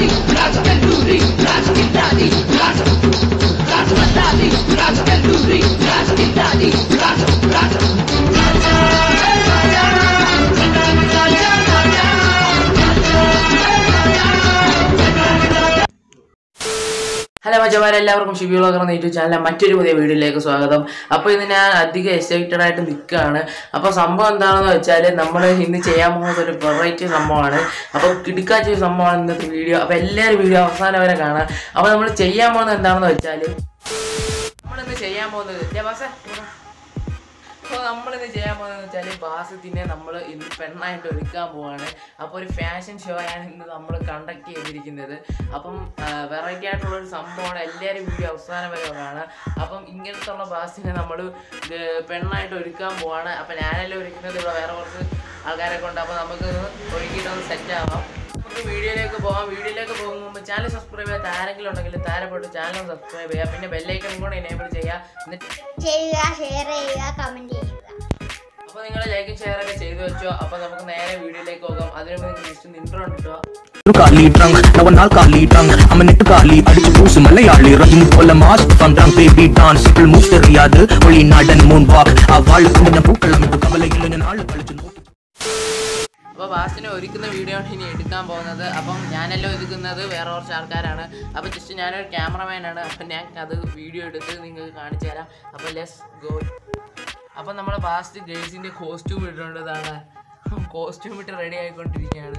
Hello മച്ചമാരെ എല്ലാവർക്കും Shibi vlogger എന്ന YouTube ചാനലിലെ മറ്റൊരു പുതിയ വീഡിയോയിലേക്ക് സ്വാഗതം അപ്പോൾ ഇന്ന് ഞാൻ അധികം എക്സൈറ്റഡ് ആയിട്ട് നിൽക്കുകയാണ് അപ്പോൾ സംഭവം എന്താണെന്ന് വെച്ചാൽ നമ്മൾ ഇന്ന് ചെയ്യാൻ പോകുന്നത് ഒരു വെറൈറ്റി സംഭവമാണ് അപ്പോൾ കിടുക്കാച്ച ഒരു സംഭവമാണ് ഇന്നത്തെ വീഡിയോ അപ്പോൾ എല്ലാവരും വീഡിയോ അവസാനം വരെ കാണാം അപ്പോൾ നമ്മൾ ചെയ്യാൻ പോകുന്നത് എന്താണെന്ന് വെച്ചാൽ നമ്മളിന്ന് ചെയ്യാൻ പോകുന്നത് ഇല്ലേ ബാസേ? ഇങ്ങോട്ട് വാ. അപ്പോൾ നമ്മളിന്ന് ചെയ്യാൻ പോകുന്നത് വെച്ചാൽ ബാസത്തിനെ നമ്മൾ ഇന്ന് പെണ്ണായിട്ട് ഒരുക്കാൻ പോവാണ് അപ്പോൾ ഒരു ഫാഷൻ ഷോ ആണ് ഇന്ന് നമ്മൾ കണ്ടക്ട് ചെയ്തിരിക്കുന്നത് അപ്പം വെറൈറ്റി ആയിട്ടുള്ള ഒരു സംഭവമാണ് എല്ലാവരും വീഡിയോ അവസാനം വരെ കാണാം അപ്പം ഇങ്ങനത്തെ ഉള്ള ബാസിനെ നമ്മൾ പെണ്ണായിട്ട് ഒരുക്കാൻ പോവാണ് അപ്പം ഞാനല്ലേ ഒരുക്കുന്നത് ഇവിടെ വേറെ കുറച്ച് ആൾക്കാരെ കൊണ്ട് അപ്പോൾ നമുക്ക് ഒരുക്കിയിട്ടൊന്ന് സെറ്റ് ആവാം നമുക്ക് വീഡിയോയിലേക്ക് പോകാം വീഡിയോയിലേക്ക് പോകും മുമ്പ് ചാനൽ സബ്സ്ക്രൈബ് ചെയ്യാത്ത ആരെങ്കിലും ഉണ്ടെങ്കിൽ താരെ പോയിട്ട് ചാനൽ സബ്സ്ക്രൈബ് ചെയ്യുക പിന്നെ ബെല്ലൈക്കൺ കൂടെ എനേബിൾ ചെയ്യുക എന്നിട്ട് ചെയ്യുക ഷെയർ ചെയ്യുക കമന്റ് ചെയ്യുക അപ്പൊ നിങ്ങൾ ലൈക്കും ഷെയർ ഒക്കെ ചെയ്തു വെച്ചോ അപ്പൊ നമുക്ക് നേരെ വീഡിയോയിലേക്ക് പോകാം അതിനു മുമ്പ് നിങ്ങൾ ജസ്റ്റ് ഇൻട്രോ കിട്ടുക ഒരു കാലി ഡ്രങ് നവ നാൾ കാലി ഡ്രങ് അമ്മ നെട്ട് കാലി അടിച്ചു പൂസ് മലയാളി റഹിം പോലെ മാസ് ഡ്രങ് ബേബി ഡാൻസ് ഇപ്പോൾ മൂവ് தெரியாது ഒളി നാടൻ മൂൺ വാക്ക് ആ വാൾ കൊണ്ട പൂക്കളം ഇട്ട് കവലയിൽ ഞാൻ ആള് കളിച്ചു നോക്കി അപ്പൊ ബാസിനെ ഒരുക്കുന്ന വീഡിയോ ആണ് ഇനി എടുക്കാൻ പോകുന്നത് അപ്പം ഞാനെല്ലാം ഒരുക്കുന്നത് വേറെ കുറച്ച് ആൾക്കാരാണ് അപ്പൊ ജസ്റ്റ് ഞാനൊരു ക്യാമറമാനാണ് അപ്പം ഞാൻ അത് വീഡിയോ എടുത്ത് നിങ്ങൾക്ക് കാണിച്ചു തരാം അപ്പൊ ലെസ് ഗോ അപ്പൊ നമ്മളെ ബാസ്റ്റ് ഗേൾസിന്റെ കോസ്റ്റ്യൂം ഇട്ടുകൊണ്ടതാണ് കോസ്റ്റ്യൂം ഇട്ട് റെഡി ആയിക്കൊണ്ടിരിക്കുകയാണ്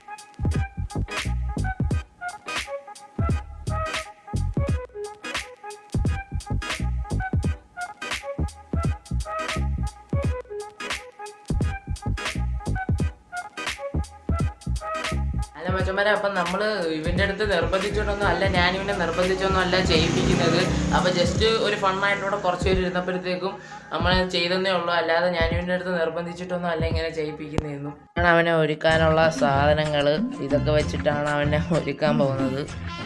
അല്ല മച്ചന്മാരെ അപ്പം നമ്മൾ ഇവൻ്റെ അടുത്ത് നിർബന്ധിച്ചിട്ടൊന്നും അല്ല ഞാൻ ഇവനെ നിർബന്ധിച്ചൊന്നും അല്ല ചെയ്യിപ്പിക്കുന്നത് അപ്പം ജസ്റ്റ് ഒരു ഫണ്ണായിട്ടൂടെ കുറച്ച് പേര് ഇരുന്നപ്പോഴത്തേക്കും നമ്മൾ ചെയ്തെന്നേ ഉള്ളൂ അല്ലാതെ ഞാൻ ഇവൻ്റെ അടുത്ത് നിർബന്ധിച്ചിട്ടൊന്നും അല്ല ഇങ്ങനെ ചെയ്യിപ്പിക്കുന്നതെന്നും ആണ് അവനെ ഒരുക്കാനുള്ള സാധനങ്ങൾ ഇതൊക്കെ വെച്ചിട്ടാണ് അവനെ ഒരുക്കാൻ പോകുന്നത്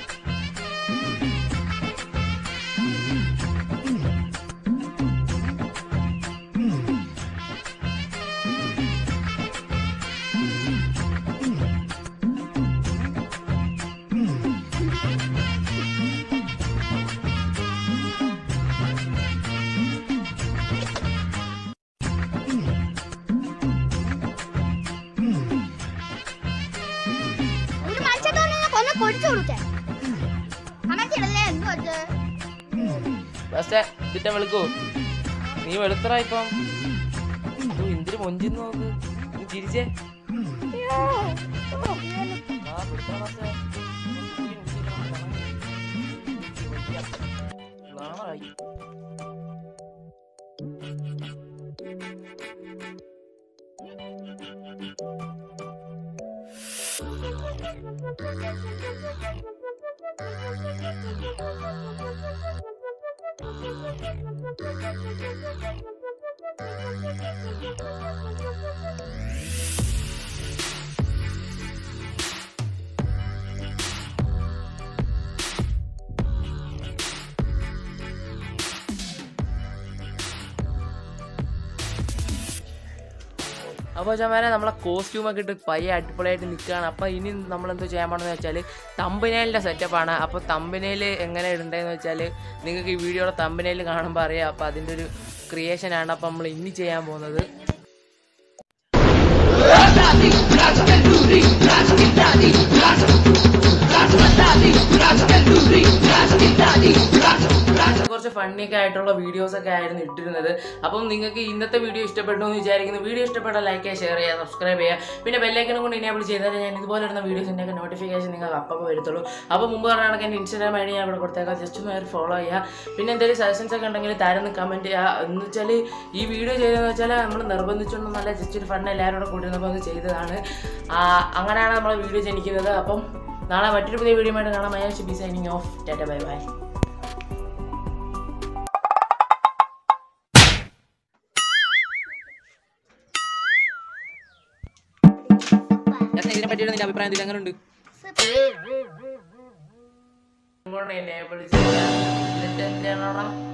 ഒരു മത്സ്യത്തോനെ കൊന്ന് പൊടിച്ചു കൊടുത്തേ കമത്തിടല്ലേ എന്ത് വെച്ച് പക്ഷേ ഇതിന്റെ വെളുക്കൂ നീ വെളുത്തറ ഇപ്പം ഓ, എന്തൊരു മൊഞ്ചിന്ന് നോക്ക് നീ ചിരിച്ചേ ആ, പിടിച്ചോ ബാസേ. നാളായി. അപ്പോൾ ചമാരെ നമ്മളെ കോസ്റ്റ്യൂമൊക്കെ ഇട്ട് പയ്യെ അടിപൊളിയായിട്ട് നിൽക്കുകയാണ് അപ്പോൾ ഇനി നമ്മൾ എന്തോ ചെയ്യാൻ പോകണമെന്ന് വെച്ചാൽ തമ്പനയിലിൻ്റെ സെറ്റപ്പാണ് അപ്പോൾ തമ്പനയിൽ എങ്ങനെ ഇടണ്ടതെന്ന് വെച്ചാൽ നിങ്ങൾക്ക് ഈ വീഡിയോയുടെ തമ്പനയിൽ കാണുമ്പോൾ അറിയാം അപ്പോൾ അതിൻ്റെ ഒരു ക്രിയേഷനാണ് അപ്പോൾ നമ്മൾ ഇനി ചെയ്യാൻ പോകുന്നത് കുറച്ച് ഫണ്ണിയൊക്കെ ആയിട്ടുള്ള വീഡിയോസ് ഒക്കെ ആയിരുന്നു ഇട്ടിരുന്നത് അപ്പം നിങ്ങൾക്ക് ഇന്നത്തെ വീഡിയോ ഇഷ്ടപ്പെട്ടു എന്ന് വിചാരിക്കുന്നു വീഡിയോ ഇഷ്ടപ്പെട്ടാൽ ലൈക്ക് ചെയ്യുക ഷെയർ ചെയ്യുക സബ്സ്ക്രൈബ് ചെയ്യുക പിന്നെ ബെല്ലൈക്കനും കൊണ്ട് ഇനേബിൾ ചെയ്താൽ ഞാൻ ഇതുപോലെ ഇടുന്ന വീഡിയോസിൻ്റെ ഒക്കെ നോട്ടിഫിക്കേഷൻ നിങ്ങൾക്ക് അപ്പം വരത്തുള്ളൂ അപ്പോൾ മുമ്പ് പറഞ്ഞ കണക്ക് എൻ്റെ ഇൻസ്റ്റാഗ്രാം ഐ ഡി ഞാൻ ഇവിടെ കൊടുത്തേക്കാം ജസ്റ്റ് ഒന്ന് കയറി ഫോളോ ചെയ്യുക പിന്നെ എന്തെങ്കിലും സജഷൻസ് ഒക്കെ ഉണ്ടെങ്കിൽ താരൊന്ന് കമൻറ്റ് ചെയ്യുക എന്ന് വെച്ചാൽ ഈ വീഡിയോ ചെയ്തതെന്ന് വെച്ചാൽ നമ്മൾ നിർബന്ധിച്ചൊന്നുമല്ല ജസ്റ്റ് ഒരു ഫണ്ട് എല്ലാവരും കൂടെ കൂട്ടിയിരുന്നപ്പോൾ ഒന്ന് ചെയ്തതാണ് ആ, അങ്ങനെയാണ് നമ്മൾ വീഡിയോ ജനിക്കുന്നത് അപ്പം നാളെ മറ്റൊരു പുതിയ വീഡിയോ ആയിട്ട് കാണാം Mayash B signing off tata bye bye ഇതിനെ പറ്റിയിട്ട് നിന്റെ അഭിപ്രായം എന്തെങ്കിലും അങ്ങനെ ഉണ്ട് ഇങ്ങോട്ട് എന്നെ വിളിച്ച് എന്നിട്ട് എന്താണ്